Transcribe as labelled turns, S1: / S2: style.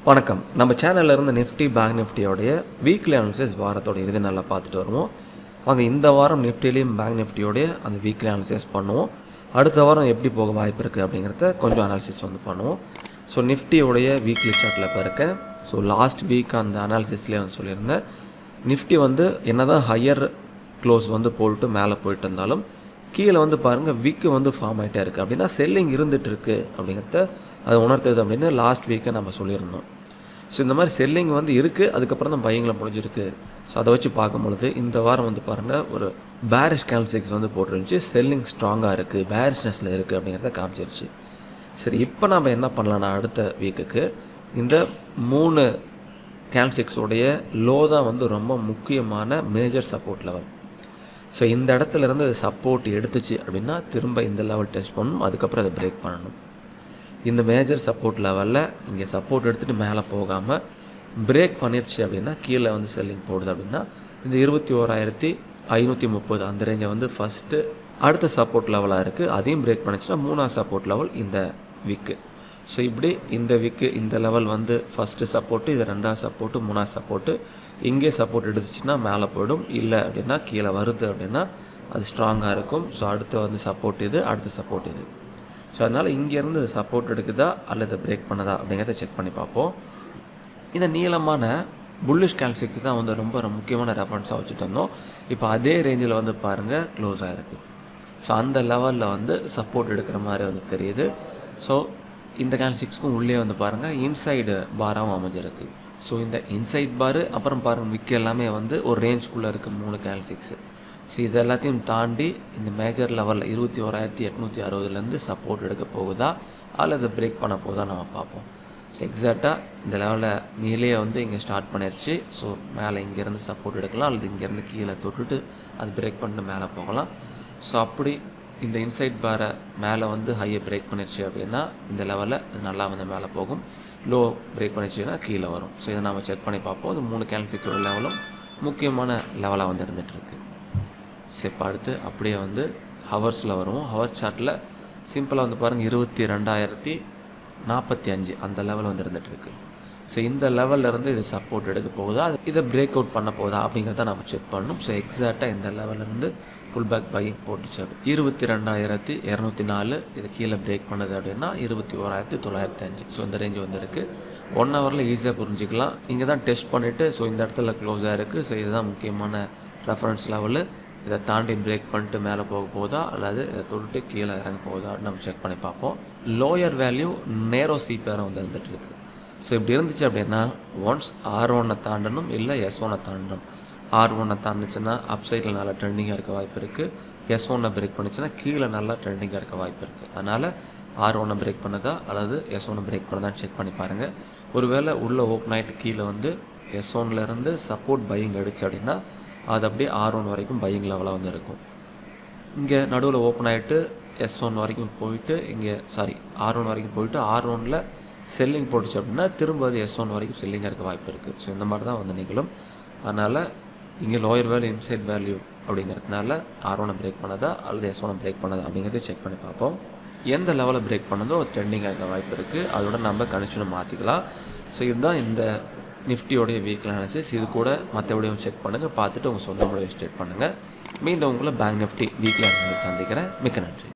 S1: வணக்கம் நம்ம சேனல்ல இருந்து நிஃப்டி பேங்க் நிஃப்டியோடைய வீக்லி அனாலிசிஸ் வாரத்தோட இறுதி நாளில் பார்த்துட்டு வருவோம் வாங்க இந்த வாரம் நிஃப்டிலையும் பேங்க் நிஃப்டியோடைய அந்த வீக்லி அனாலிசிஸ் பண்ணுவோம் அடுத்த வாரம் எப்படி போக வாய்ப்பு இருக்குது அப்படிங்கிறத கொஞ்சம் அனாலிசிஸ் வந்து பண்ணுவோம் ஸோ நிஃப்டியோடைய வீக்லி சார்ட்டில் இப்போ இருக்கேன் ஸோ லாஸ்ட் வீக் அந்த அனாலிசிஸ்லேயே வந்து சொல்லியிருந்தேன் நிஃப்டி வந்து என்னதான் ஹையர் க்ளோஸ் வந்து போட்டு மேலே போயிட்டு இருந்தாலும் கீழே வந்து பாருங்கள் விக்கு வந்து ஃபார்ம் ஆகிட்டே இருக்குது அப்படின்னா செல்லிங் இருந்துட்டு இருக்கு அப்படிங்கிறத அது உணர்த்துது அப்படின்னு லாஸ்ட் வீக்கை நம்ம சொல்லியிருந்தோம் ஸோ இந்த மாதிரி செல்லிங் வந்து இருக்குது அதுக்கப்புறம் தான் பையங்களை முடிஞ்சிருக்கு ஸோ அதை வச்சு பார்க்கும் பொழுது இந்த வாரம் வந்து பாருங்கள் ஒரு பேரிஷ் கேல்சிக்ஸ் வந்து போட்டுருந்துச்சு செல்லிங் ஸ்ட்ராங்காக இருக்குது பேரிஷ்னஸில் இருக்குது அப்படிங்கிறத காமிச்சிருச்சு சரி இப்போ நம்ம என்ன பண்ணலாம்னா அடுத்த வீக்குக்கு இந்த மூணு கேல்சிக்ஸோடைய லோ தான் வந்து ரொம்ப முக்கியமான மேஜர் சப்போர்ட் லெவல் ஸோ இந்த இடத்துல இருந்து அது சப்போர்ட் எடுத்துச்சு அப்படின்னா திரும்ப இந்த லெவல் டெஸ்ட் பண்ணணும் அதுக்கப்புறம் அதை பிரேக் பண்ணணும் இந்த மேஜர் சப்போர்ட் லெவலில் இங்கே சப்போர்ட் எடுத்துகிட்டு மேலே போகாமல் பிரேக் பண்ணிருச்சு அப்படின்னா கீழே வந்து செல்லிங் போடுது அப்படின்னா இந்த இருபத்தி ஓராயிரத்தி ஐநூற்றி முப்பது அந்த ரேஞ்சை வந்து ஃபஸ்ட்டு அடுத்த சப்போர்ட் லெவலாக இருக்குது அதையும் பிரேக் பண்ணிச்சுன்னா மூணாவது சப்போர்ட் லெவல் இந்த விக்கு ஸோ இப்படி இந்த விக்கு இந்த லெவல் வந்து ஃபஸ்ட்டு சப்போர்ட்டு இது ரெண்டாவது சப்போர்ட்டு மூணாவது சப்போர்ட்டு இங்கே சப்போர்ட் எடுத்துச்சுன்னா மேலே போயிடும் இல்லை அப்படின்னா கீழே வருது அப்படின்னா அது ஸ்ட்ராங்காக இருக்கும் ஸோ அடுத்து வந்து சப்போர்ட் இது அடுத்த சப்போர்ட் இது ஸோ அதனால் இங்கேருந்து சப்போர்ட் எடுக்குதா அல்லது பிரேக் பண்ணுதா அப்படிங்கிறத செக் பண்ணி பார்ப்போம் இந்த நீளமான புல்லிஷ் கேல்சிக்கு தான் வந்து ரொம்ப ரொம்ப முக்கியமான ரெஃபரன்ஸாக வச்சுட்டு இருந்தோம் இப்போ அதே ரேஞ்சில் வந்து பாருங்கள் க்ளோஸ் ஆகிருக்கு ஸோ அந்த லெவலில் வந்து சப்போர்ட் எடுக்கிற மாதிரி வந்து தெரியுது ஸோ இந்த கேல்சிக்ஸ்க்கும் உள்ளே வந்து பாருங்கள் இன்சைடு பாராகவும் அமைஞ்சிருக்கு ஸோ இந்த இன்சைட் பாரு அப்புறம் பாருங்கள் விக்கு எல்லாமே வந்து ஒரு ரேஞ்சுக்குள்ளே இருக்குது மூணு கேல்சிக்ஸு ஸோ இது எல்லாத்தையும் தாண்டி இந்த மேஜர் லெவலில் இருபத்தி ஓராயிரத்தி எட்நூற்றி அறுபதுலேருந்து சப்போர்ட் எடுக்க போகுதா அல்லது பிரேக் பண்ண போகுதா நம்ம பார்ப்போம் ஸோ எக்ஸாக்டாக இந்த லெவலில் மேலேயே வந்து இங்கே ஸ்டார்ட் பண்ணிருச்சு ஸோ மேலே இங்கேருந்து சப்போர்ட் எடுக்கலாம் அல்லது இங்கேருந்து கீழே தொட்டுட்டு அது பிரேக் பண்ணிட்டு மேலே போகலாம் ஸோ அப்படி இந்த இன்சைட் பாரை மேலே வந்து ஹையை பிரேக் பண்ணிருச்சு அப்படின்னா இந்த லெவலில் நல்லா வந்து மேலே போகும் லோ பிரேக் பண்ணிச்சுன்னா கீழே வரும் ஸோ இதை நம்ம செக் பண்ணி பார்ப்போம் இது மூணு கேல்சிக்ஸோட லெவலும் முக்கியமான லெவலாக வந்து இருந்துகிட்ருக்கு சரி இப்போ அடுத்து அப்படியே வந்து ஹவர்ஸில் வருவோம் ஹவர் சார்ட்டில் சிம்பிளாக வந்து பாருங்கள் இருபத்தி ரெண்டாயிரத்தி நாற்பத்தி அஞ்சு அந்த லெவல் வந்து இருந்துகிட்ருக்கு ஸோ இந்த லெவல்ல இருந்து இது சப்போர்ட் எடுக்க போகுதா அது இதை பிரேக் அவுட் பண்ண போகுதா அப்படிங்கிறத நம்ம செக் பண்ணணும் ஸோ எக்ஸாக்டாக இந்த லெவல்ல இருந்து ஃபுல் பேக் பையிங் போட்டுச்சு அப்படி இருபத்தி ரெண்டாயிரத்தி இரநூத்தி நாலு இது கீழே பிரேக் பண்ணுது அப்படின்னா இருபத்தி ஓராயிரத்தி தொள்ளாயிரத்தி அஞ்சு ஸோ இந்த ரேஞ்ச் வந்து இருக்குது ஒன் ஹவரில் ஈஸியாக புரிஞ்சிக்கலாம் இங்கே தான் டெஸ்ட் பண்ணிவிட்டு ஸோ இந்த இடத்துல க்ளோஸாக இருக்குது ஸோ இதுதான் முக்கியமான ரெஃபரன்ஸ் லெவலு இதை தாண்டி பிரேக் பண்ணிட்டு மேலே போக போதா அல்லது இதை தொட்டுட்டு கீழே இறங்க போகுதா நம்ம செக் பண்ணி பார்ப்போம் லோயர் வேல்யூ நேரோ சிபிஆரை வந்து இருந்துட்டு இருக்கு ஸோ இப்படி இருந்துச்சு அப்படின்னா ஒன்ஸ் ஆர் ஒன்னை தாண்டணும் இல்லை எஸ் ஒன்னை தாண்டணும் ஆர் ஒன்னை தாண்டுச்சுன்னா அப் சைடில் நல்லா ட்ரெண்டிங்காக இருக்க வாய்ப்பு இருக்குது எஸ் ஒன்னை பிரேக் பண்ணிச்சுன்னா கீழே நல்லா ட்ரெண்டிங்காக இருக்க வாய்ப்பு இருக்குது அதனால் ஆர் ஒன்னை பிரேக் பண்ணதா அல்லது எஸ் ஒன்னை பிரேக் பண்ணதான்னு செக் பண்ணி பாருங்கள் ஒருவேளை உள்ளே ஓப்பன் ஆகிட்டு கீழே வந்து எஸ் ஒன்லேருந்து சப்போர்ட் பையிங் அடிச்சு அப்படின்னா அது அப்படியே ஆர் ஒன் வரைக்கும் பையிங் லெவலாக வந்து இருக்கும் இங்கே நடுவில் ஓப்பன் ஆகிட்டு எஸ் ஒன் வரைக்கும் போயிட்டு இங்கே சாரி ஆர் ஒன் வரைக்கும் போயிட்டு ஆர் ஒனில் செல்லிங் போட்டுச்சு அப்படின்னா திரும்ப அது எஸ் ஒன் வரைக்கும் செல்லிங்காக இருக்க வாய்ப்பு இருக்குது ஸோ இந்த மாதிரி தான் வந்து நிகழும் அதனால் இங்கே லோயர் வேல்யூ இன்சைட் வேல்யூ அப்படிங்கிறதுனால ஆர் ஒனை பிரேக் பண்ணதா அல்லது எஸ் ஒனை பிரேக் பண்ணதா அப்படிங்கிறத செக் பண்ணி பார்ப்போம் எந்த லெவலில் பிரேக் பண்ணதோ அது ட்ரெண்டிங்காக இருக்க வாய்ப்பு இருக்குது அதோட நம்ம கனெக்ஷனை மாற்றிக்கலாம் ஸோ இதுதான் இந்த நிஃப்டியோடைய வீக்கில் அனாலிசிஸ் இது கூட மற்றபடியும் செக் பண்ணுங்கள் பார்த்துட்டு உங்கள் சொந்த முடிவை ஸ்டேட் பண்ணுங்கள் மீண்டும் உங்களை பேங்க் நிஃப்டி வீக்கில் சந்திக்கிறேன் மிக்க நன்றி